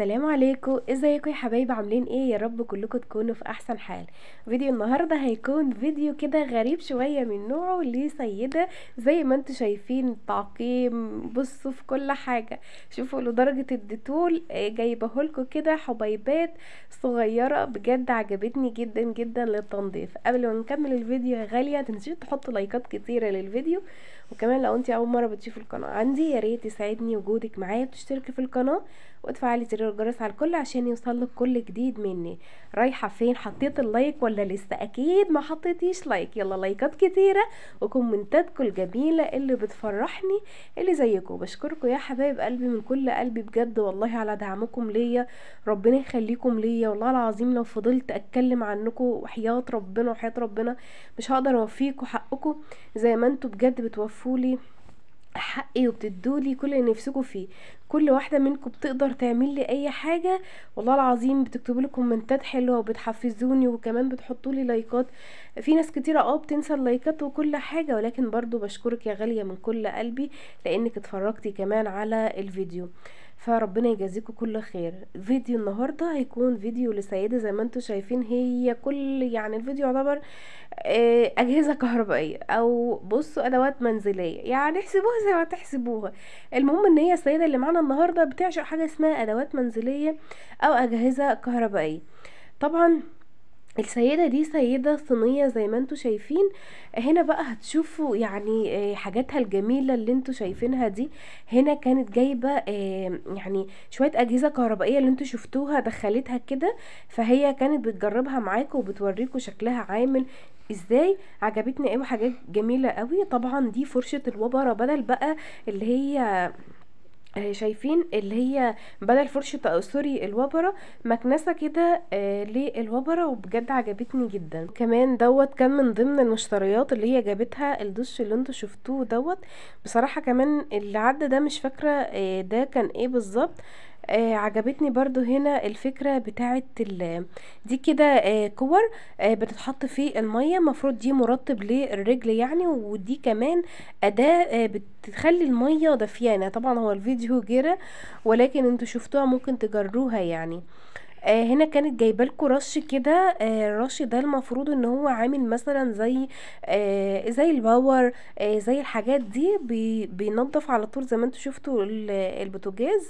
السلام عليكم ازيكم يا حبايبي عاملين ايه يا رب كلكم تكونوا في احسن حال فيديو النهارده هيكون فيديو كده غريب شويه من نوعه لسيده زي ما انتم شايفين تعقيم بصوا في كل حاجه شوفوا لدرجه الديتول آه، جايبهولكوا كده حبيبات صغيره بجد عجبتني جدا جدا للتنظيف قبل ما نكمل الفيديو يا غاليه متنسيش تحطوا لايكات كتيره للفيديو وكمان لو انت اول مره بتشوفي القناه عندي يا ريت يسعدني وجودك معايا وتشتركي في القناه وتفعلي زر الجرس على الكل عشان يوصلك كل جديد مني رايحه فين حطيت اللايك ولا لسه اكيد ما حطيتيش لايك يلا لايكات كتيره وكومنتاتكم الجميله اللي بتفرحني اللي زيكم بشكركم يا حبايب قلبي من كل قلبي بجد والله على دعمكم ليا ربنا يخليكم ليا والله العظيم لو فضلت اتكلم عنكم وحياه ربنا وحياه ربنا مش هقدر اوفيكم حقكم زي ما انتوا بجد بتوفولي حقي وبتدولي كل اللي نفسكم فيه كل واحده منكم بتقدر تعمل لي اي حاجه والله العظيم بتكتبوا لي كومنتات حلوه وبتحفزوني وكمان بتحطوا لي لايكات في ناس كتيره اه بتنسى اللايكات وكل حاجه ولكن برضو بشكرك يا غاليه من كل قلبي لانك اتفرجتي كمان على الفيديو فربنا يجازيكم كل خير فيديو النهارده هيكون فيديو لسيده زي ما انتم شايفين هي كل يعني الفيديو يعتبر آه، اجهزه كهربائيه او بصوا ادوات منزليه يعني احسبوها زي ما تحسبوها المهم ان هي السيده اللي معانا النهارده بتعشق حاجه اسمها ادوات منزليه او اجهزه كهربائيه طبعا السيدة دي سيدة صينية زي ما انتوا شايفين هنا بقى هتشوفوا يعني آه، حاجاتها الجميلة اللي انتوا شايفينها دي هنا كانت جايبة آه، يعني شوية أجهزة كهربائية اللي انتوا شفتوها دخلتها كده فهي كانت بتجربها معاكم وبتوريكم شكلها عامل ازاي عجبتني قوي حاجات جميلة قوي طبعا دي فرشة الوبرة بدل بقى اللي هي آه، شايفين اللي هي بدل فرشة أو سوري الوبرة مكنسة كده آه للوبرة وبجد عجبتني جدا كمان دوت كان من ضمن المشتريات اللي هي جابتها الدش اللي انتوا شفتوه دوت بصراحة كمان اللي عدى ده مش فاكرة آه ده كان ايه بالظبط آه عجبتني برضو هنا الفكرة بتاعت ال- دي كده آه كور آه بتتحط في المية مفروض دي مرطب للرجل يعني ودي كمان أداة آه بتخلي المية دافيانة طبعا هو الفيديو جرى ولكن انتوا شفتوها ممكن تجروها يعني آه هنا كانت جايبالكوا رش كده آه الرش ده المفروض ان هو عامل مثلا زي آه زي الباور آه زي الحاجات دي بي بينضف على طول زي ما انتوا شفتوا ال- البوتاجاز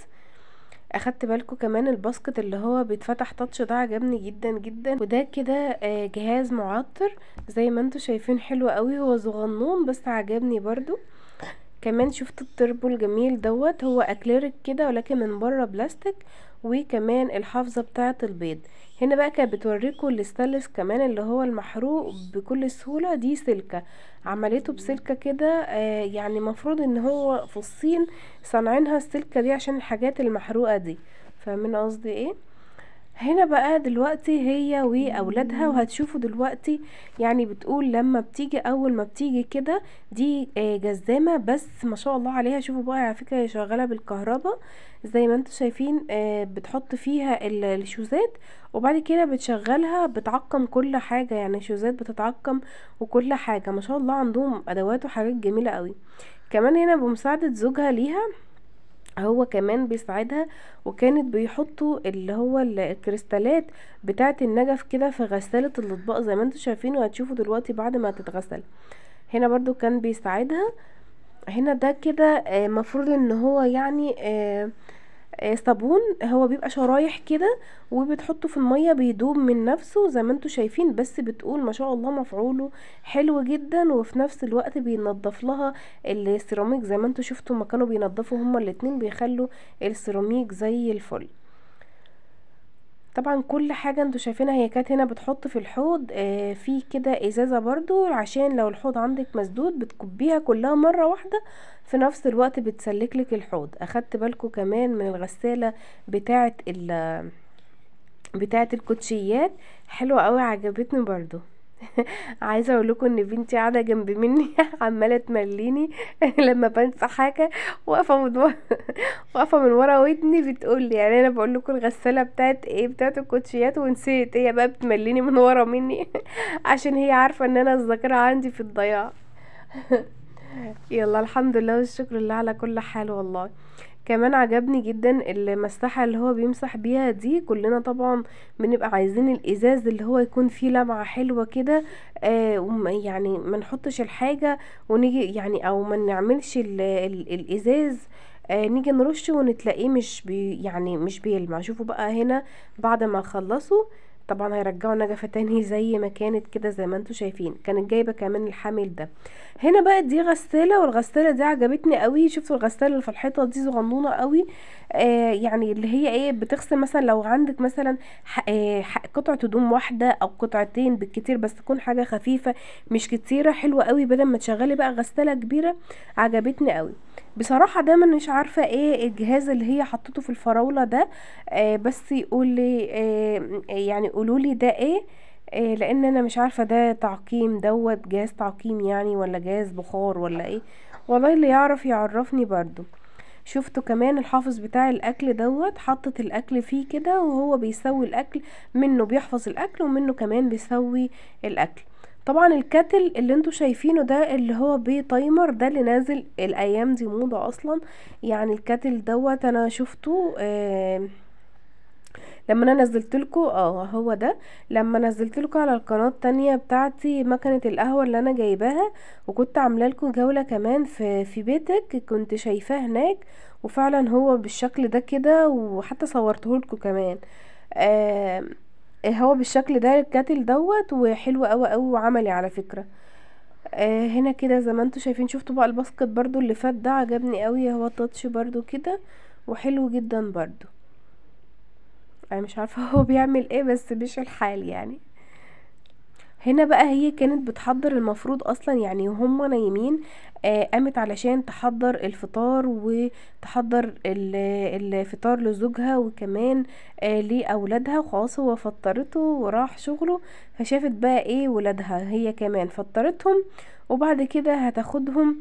اخدت بالكم كمان الباسكت اللي هو بيتفتح تاتش ده عجبني جدا جدا وده كده آه، جهاز معطر زي ما انتوا شايفين حلو قوي هو صغنون بس عجبني برضو كمان شفت التربو الجميل دوت هو اكليريك كده ولكن من بره بلاستيك وكمان الحافظة بتاعة البيض هنا بقى كانت بتوريكم الاستانلس كمان اللي هو المحروق بكل سهولة دي سلكة عملته بسلكة كده آه يعني مفروض ان هو في الصين صانعينها السلكة دي عشان الحاجات المحروقة دي فاهمين قصدي ايه هنا بقى دلوقتي هي واولادها وهتشوفوا دلوقتي يعني بتقول لما بتيجي اول ما بتيجي كده دي آه، جزامة بس ما شاء الله عليها شوفوا بقى على فكرة هي شغالة بالكهرباء زي ما انتوا شايفين آه، بتحط فيها ال- الشوزات وبعد كده بتشغلها بتعقم كل حاجة يعني الشوزات بتتعقم وكل حاجة ما شاء الله عندهم ادوات وحاجات جميلة قوي كمان هنا بمساعدة زوجها ليها هو كمان بيساعدها وكانت بيحطوا اللي هو ال- الكريستالات بتاعة النجف كده في غسالة الاطباق زي ما انتوا شايفين وهتشوفوا دلوقتي بعد ما تتغسل هنا برضو كان بيساعدها هنا ده كده آه، مفروض ان هو يعني آه، آه، صابون هو بيبقى شرايح كده وبتحطه في المية بيدوب من نفسه زي ما انتوا شايفين بس بتقول ما شاء الله مفعوله حلو جدا وفي نفس الوقت بينضف لها السيراميك زي ما انتوا شفتوا ما كانوا بينضفوا هما الاتنين بيخلوا السيراميك زي الفل طبعا كل حاجة انتوا شايفينها هي كانت هنا بتحط في الحوض آه في كده ازازة برضو عشان لو الحوض عندك مسدود بتكبيها كلها مرة واحدة في نفس الوقت بتسلكلك الحوض اخدت بالكم كمان من الغسالة بتاعة ال بتاعة الكوتشيات حلوة قوي عجبتني برضو عايزه اقول لكم ان بنتي قاعده جنب مني عماله تمليني لما بنسى حاجه واقفه من ورا واقفه من ورا ودني بتقول لي يعني انا بقول لكم الغساله بتاعت ايه بتاعت الكوتشيات ونسيت هي بقى بتمليني من ورا مني عشان هي عارفه ان انا الذاكره عندي في الضياع يلا الحمد لله والشكر لله على كل حال والله كمان عجبني جدا المساحة اللي هو بيمسح بيها دي كلنا طبعا بنبقى عايزين الازاز اللي هو يكون فيه لمعة حلوة كده آه وم- يعني ما نحطش الحاجة ونيجي يعني او ما نعملش ال ال الازاز آه نيجي نرشه ونتلاقيه مش بي يعني مش بيلمع شوفوا بقى هنا بعد ما خلصوا طبعا هيرجعوا نجفة تاني زي ما كانت كده زي ما انتوا شايفين كانت جايبة كمان الحامل ده هنا بقى دي غسالة والغسالة دي عجبتني قوي شفتوا الغسالة اللي في الحيطة دي صغنونة قوي آه يعني اللي هي ايه بتغسل مثلا لو عندك مثلا ح- آه ح- قطعة هدوم واحدة او قطعتين بالكتير بس تكون حاجة خفيفة مش كتيرة حلوة قوي بدل ما تشغلي بقى غسالة كبيرة عجبتني قوي بصراحة دايما مش عارفة ايه الجهاز اللي هي حطته في الفراولة ده آه بس يقول لي آه يعني قولوا لي ده ايه آه لان انا مش عارفة ده تعقيم دوت جهاز تعقيم يعني ولا جهاز بخار ولا ايه والله اللي يعرف يعرفني برضو شفتوا كمان الحافظ بتاع الاكل دوت حطت الاكل فيه كده وهو بيسوي الاكل منه بيحفظ الاكل ومنه كمان بيسوي الاكل طبعا الكاتل اللي انتوا شايفينه ده اللي هو بتايمر ده اللي نازل الايام دي موضة اصلا يعني الكاتل دوت انا شفته آه لما انا نزلت لكم اه هو ده لما نزلت لكم على القناه التانية بتاعتي مكنه القهوه اللي انا جايباها وكنت عامله لكم جوله كمان في في بيتك كنت شايفاه هناك وفعلا هو بالشكل ده كده وحتى صورته لكم كمان آه هو بالشكل ده الكاتل دوت وحلو قوي قوي وعملي على فكره آه هنا كده زي ما انتوا شايفين شفتوا بقى الباسكت برضو اللي فات ده عجبني قوي هو تاتش برضو كده وحلو جدا برضو انا مش عارفه هو بيعمل ايه بس مش الحال يعني هنا بقى هي كانت بتحضر المفروض اصلا يعني هما نايمين آه قامت علشان تحضر الفطار وتحضر ال- الفطار لزوجها وكمان آه لاولادها وخلاص هو فطرته وراح شغله فشافت بقى ايه ولادها هي كمان فطرتهم وبعد كده هتاخدهم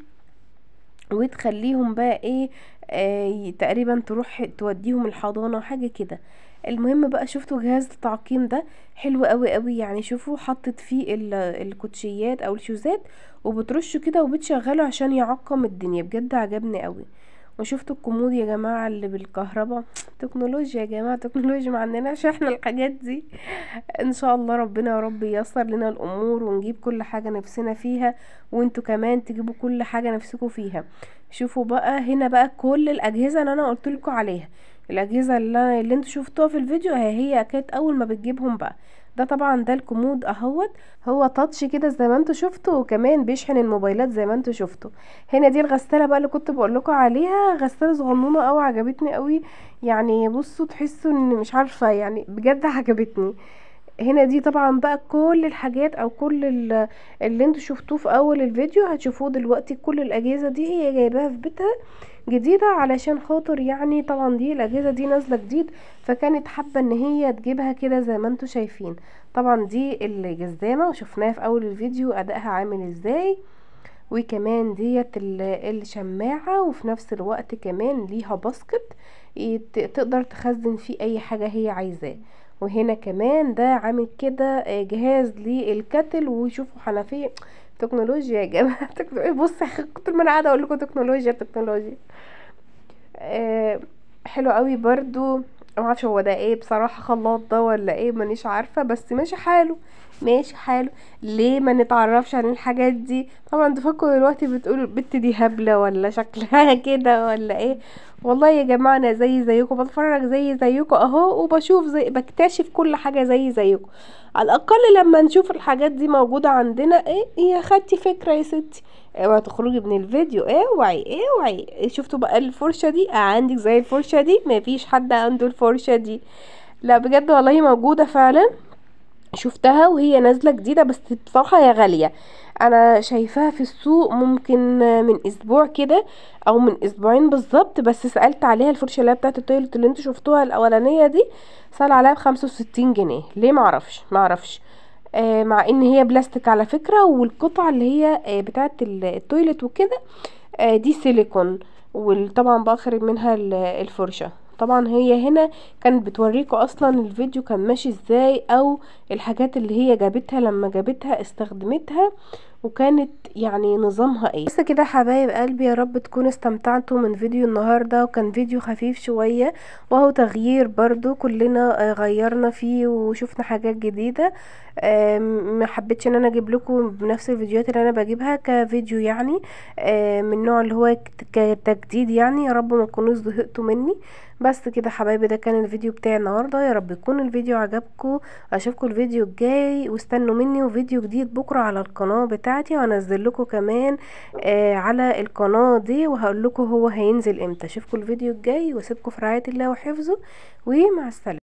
وتخليهم بقى ايه آه تقريبا تروح توديهم الحضانة حاجة كده المهم بقى شفتوا جهاز التعقيم ده حلو قوي قوي يعني شوفوا حطت فيه ال- الكوتشيات او الشوزات وبترشه كده وبتشغله عشان يعقم الدنيا بجد عجبني قوي وشفتوا الكومود يا جماعة اللي بالكهرباء تكنولوجيا يا جماعة تكنولوجيا ما عندناش احنا الحاجات دي ان شاء الله ربنا يا رب ييسر لنا الامور ونجيب كل حاجة نفسنا فيها وانتوا كمان تجيبوا كل حاجة نفسكم فيها شوفوا بقى هنا بقى كل الاجهزة اللي انا قلت لكم عليها الاجهزة اللي, اللي انتوا شفتوها في الفيديو هي هي كانت اول ما بتجيبهم بقى ده طبعا ده الكومود اهوت هو تاتش كده زي ما انتوا شفتوا وكمان بيشحن الموبايلات زي ما انتوا شفتوا هنا دي الغسالة بقى اللي كنت بقول لكم عليها غسالة صغنونة قوي عجبتني قوي يعني بصوا تحسوا ان مش عارفة يعني بجد عجبتني هنا دي طبعا بقى كل الحاجات او كل ال- اللي انتوا شفتوه في اول الفيديو هتشوفوه دلوقتي كل الاجهزة دي هي جايباها في بيتها جديدة علشان خاطر يعني طبعا دي الاجهزة دي نازلة جديد فكانت حابة ان هي تجيبها كده زي ما انتوا شايفين طبعا دي الجزامة وشفناها في اول الفيديو ادائها عامل ازاي وكمان ديت ال- الشماعة وفي نفس الوقت كمان ليها باسكت يت- تقدر تخزن فيه اي حاجة هي عايزاه وهنا كمان ده عامل كده آه، جهاز للكتل وشوفوا حنفية تكنولوجيا يا جماعة تكنولوجيا بص كتر ما انا قاعدة اقول لكم تكنولوجيا تكنولوجيا آه، حلو قوي برضو ما اعرفش هو ده ايه بصراحة خلاط ده ولا ايه مانيش عارفة بس ماشي حاله ماشي حاله ليه ما نتعرفش عن الحاجات دي طبعا تفكروا دلوقتي بتقولوا البت دي هبلة ولا شكلها كده ولا ايه والله يا جماعة انا زي زيكم بتفرج زي زيكم اهو وبشوف زي بكتشف كل حاجة زي زيكم على الاقل لما نشوف الحاجات دي موجودة عندنا ايه يا خدتي فكرة يا ستي اوعي تخرجي من الفيديو اوعي اوعي شفتوا بقى الفرشة دي آه عندك زي الفرشة دي مفيش حد عنده الفرشة دي لا بجد والله موجودة فعلا شفتها وهي نازلة جديدة بس بصراحة هي غالية انا شايفاها في السوق ممكن من اسبوع كده او من اسبوعين بالظبط بس سألت عليها الفرشة اللي هي بتاعت التويلت اللي انتوا شفتوها الاولانية دي سأل عليها بخمسة وستين جنيه ليه معرفش معرفش آه مع ان هي بلاستيك على فكرة والقطعة اللي هي آه بتاعت ال- التويلت وكده آه دي سيليكون وطبعا بخرج منها ال- الفرشة طبعا هي هنا كانت بتوريكوا اصلا الفيديو كان ماشي ازاي او الحاجات اللي هي جابتها لما جابتها استخدمتها وكانت يعني نظامها ايه بس كده حبايب قلبي يا رب تكونوا استمتعتوا من فيديو النهارده وكان فيديو خفيف شويه وهو تغيير برضو كلنا غيرنا فيه وشفنا حاجات جديده ما حبيتش ان انا اجيب لكم بنفس الفيديوهات اللي انا بجيبها كفيديو يعني من النوع اللي هو كتجديد يعني يا رب ما تكونوش زهقتوا مني بس كده حبايبي ده كان الفيديو بتاعي النهارده يا رب يكون الفيديو عجبكم اشوفكم الفيديو الجاي واستنوا مني وفيديو جديد بكره على القناه بتاعتي وانزل لكم كمان آه على القناه دي وهقول لكم هو هينزل امتى اشوفكم الفيديو الجاي واسيبكم في رعايه الله وحفظه ومع السلامه